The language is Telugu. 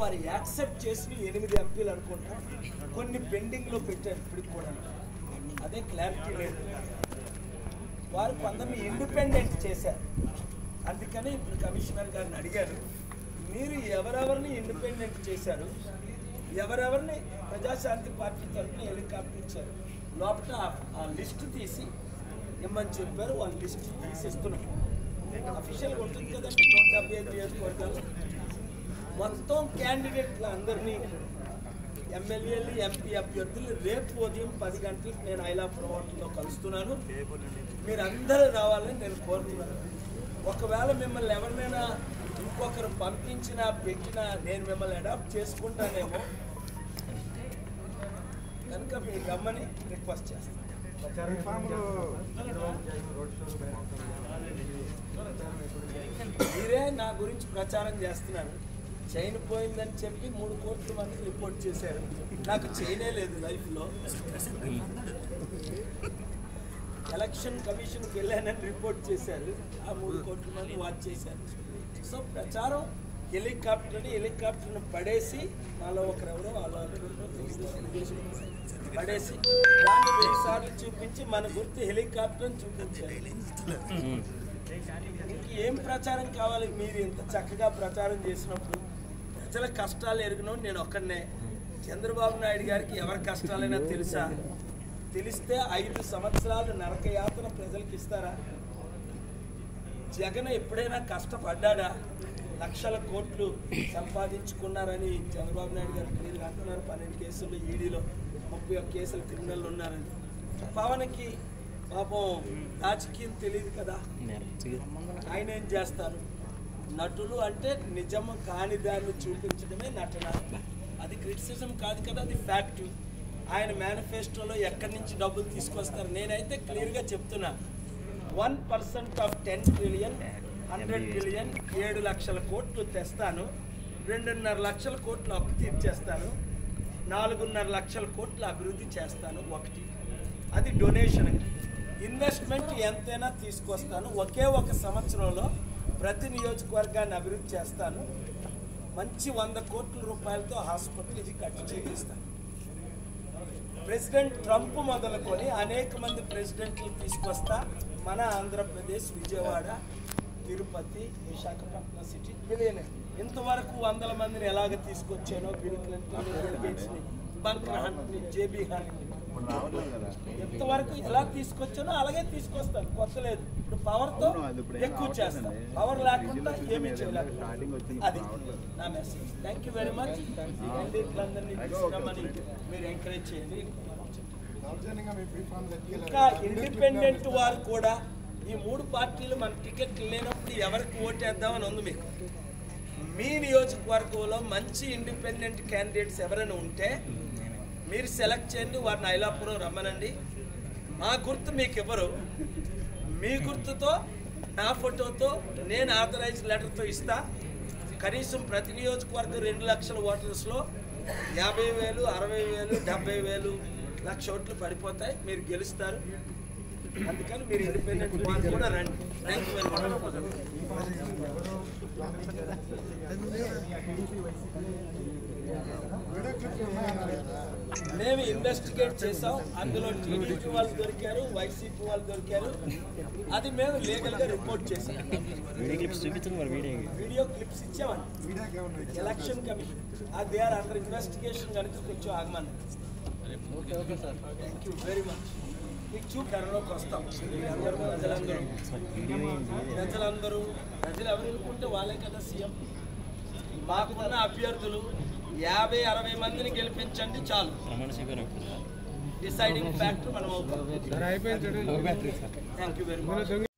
వారు యాక్సెప్ట్ చేసి ఎనిమిది ఎంపీలు అనుకుంటా కొన్ని పెండింగ్లో పెట్టారు ఇప్పటికి కూడా అదే క్లారిటీ లేదు వారు కొందరిని ఇండిపెండెంట్ చేశారు అందుకని ఇప్పుడు కమిషనర్ గారిని అడిగారు మీరు ఎవరెవరిని ఇండిపెండెంట్ చేశారు ఎవరెవరిని ప్రజాశాంతి పార్టీ తరఫున హెలికాప్టర్ ఇచ్చారు లోపల ఆ- ఆ లిస్టు తీసి ఇమ్మని చెప్పారు వాళ్ళ లిస్ట్ తీసి ఇస్తున్నాం అఫీషియల్గా ఉంటుంది కదండి నూట డెబ్బై ఐదు నియోజకవర్గాలు మొత్తం క్యాండిడేట్ల అందరినీ ఎమ్మెల్యేలు ఎంపీ అభ్యర్థులు రేపు ఉదయం పది గంటలకు నేను ఐలాపురం హోటల్లో కలుస్తున్నాను మీరు అందరూ రావాలని నేను కోరుతున్నాను ఒకవేళ మిమ్మల్ని ఎవరినైనా ఇంకొకరు పంపించినా పెట్టినా నేను మిమ్మల్ని అడాప్ట్ చేసుకుంటానేమో కనుక మీరు రమ్మని రిక్వెస్ట్ చేస్తాను మీరే నా గురించి ప్రచారం చేస్తున్నారు చైన్ పోయిందని చెప్పి మూడు కోట్ల మందికి రిపోర్ట్ చేశారు నాకు చైనే లేదు లైఫ్లో ఎలక్షన్ కమిషన్కి వెళ్ళానని రిపోర్ట్ చేశారు ఆ మూడు కోట్ల మంది వాచ్ చేశారు సో ప్రచారం హెలికాప్టర్ని హెలికాప్టర్ని పడేసి నాలో ఒకరెవరో వాళ్ళ ఎవరో తెలియదు, తెలుగుదేశం పడేసి దాన్ని వెయ్యి సార్లు చూపించి మన గుర్తు హెలికాప్టర్ అని చూపించారు ఇంక ఏం ప్రచారం కావాలి మీరు ఇంత చక్కగా ప్రచారం చేసినప్పుడు ప్రజల కష్టాలు ఎరిగినో నేను ఒక్కడనే చంద్రబాబు నాయుడు గారికి ఎవరి కష్టాలైనా తెలుసా తెలిస్తే ఐదు సంవత్సరాలు నరకయాతన ప్రజలకు ఇస్తారా జగన్ ఎప్పుడైనా కష్టపడ్డాడా లక్షల కోట్లు సంపాదించుకున్నారని చంద్రబాబు నాయుడు గారు క్లియర్గా అంటున్నారు పన్నెండు కేసులు ఈడీలో ముప్పై ఒక్క కేసులు క్రిమినల్ ఉన్నారని పవన్కి పాపం రాజకీయం తెలియదు కదా ఆయన ఏం చేస్తారు నటులు అంటే నిజం కాని దాన్ని చూపించడమే నటన అది క్రిటిసిజం కాదు కదా అది ఫ్యాక్ట్ ఆయన మేనిఫెస్టోలో ఎక్కడి నుంచి డబ్బులు తీసుకొస్తారు నేనైతే క్లియర్గా చెప్తున్నా one percent of ten trillion hundred billion ఏడు లక్షల కోట్లు తెస్తాను రెండున్నర లక్షల కోట్లు అప్పు తీర్చేస్తాను నాలుగున్నర లక్షల కోట్లు అభివృద్ధి చేస్తాను ఒకటి అది డొనేషన్ ఇన్వెస్ట్మెంట్ ఎంతైనా తీసుకొస్తాను ఒకే ఒక సంవత్సరంలో ప్రతి నియోజకవర్గాన్ని అభివృద్ధి చేస్తాను మంచి వంద కోట్ల రూపాయలతో హాస్పిటల్ ఇది కట్టి చేయిస్తాను ప్రెసిడెంట్ ట్రంప్ మొదలుకొని అనేక మంది ప్రెసిడెంట్లు తీసుకొస్తా మన ఆంధ్రప్రదేశ్ విజయవాడ తిరుపతి విశాఖపట్నం సిటీ బిలియన్ ఇంతవరకు వందల మందిని ఎలాగ తీసుకొచ్చానో బిల్ క్లింటన్ బిల్ గేట్స్ని బంకర్ హంట్ని జేబీ హంట్ని ఎంతవరకు ఎలా తీసుకొచ్చానో అలాగే తీసుకొస్తాను కొత్త లేదు ఇప్పుడు పవర్తో ఎక్కువ చేస్తాను పవర్ లేకుండా ఏమీ చేయలేదు అది నా message thank you very much క్యాండిడేట్లందరినీ తీసుకురామని మీరు ఎంకరేజ్ చేయండి ఇంకా ఇండిపెండెంట్ వారు కూడా ఈ మూడు పార్టీలు మన టికెట్ లేనప్పుడు ఎవరికి ఓటేద్దామని ఉంది మీకు మీ నియోజకవర్గంలో మంచి ఇండిపెండెంట్ క్యాండిడేట్స్ ఎవరైనా ఉంటే మీరు సెలెక్ట్ చేయండి వారిని ఐలాపురం రమ్మనండి మా గుర్తు మీకు ఇవ్వరు మీ గుర్తుతో నా ఫోటోతో నేను ఆథరైజ్ లెటర్తో ఇస్తా కనీసం ప్రతి నియోజకవర్గం రెండు లక్షల ఓటర్స్లో యాభై వేలు అరవై వేలు డెబ్బై వేలు లక్ష ఓట్లు పడిపోతాయి మీరు గెలుస్తారు అందుకని మీరు ఇండిపెండెంట్ వారు కూడా రండి థ్యాంక్ యూ వెరీ మచ్ మేము ఇన్వెస్టిగేట్ చేసాం అందులో టీడీపీ వాళ్ళు దొరికారు వైసీపీ వాళ్ళు దొరికారు అది మేము లీగల్ గా రిపోర్ట్ చేసాం వీడియో క్లిప్స్ చూపించండి మరి వీడియో వీడియో క్లిప్స్ ఇచ్చామండి ఎలక్షన్ కమిషన్ అది ఆర్ అండర్ ఇన్వెస్టిగేషన్ కనుక కొంచెం ఆగమని థ్యాంక్ యూ వెరీ మచ్ మీకు చూ కరోనాకి వస్తాం మీరందరూ ప్రజలందరూ ప్రజలందరూ ప్రజలు ఎవరు ఎన్నుకుంటే వాళ్ళే కదా సీఎం మాకున్న అభ్యర్థులు యాభై అరవై మందిని గెలిపించండి చాలు ప్రమాణ స్వీకారం డిసైడింగ్ ఫ్యాక్టర్ మనం అవుతాం థ్యాంక్ యూ వెరీ మచ్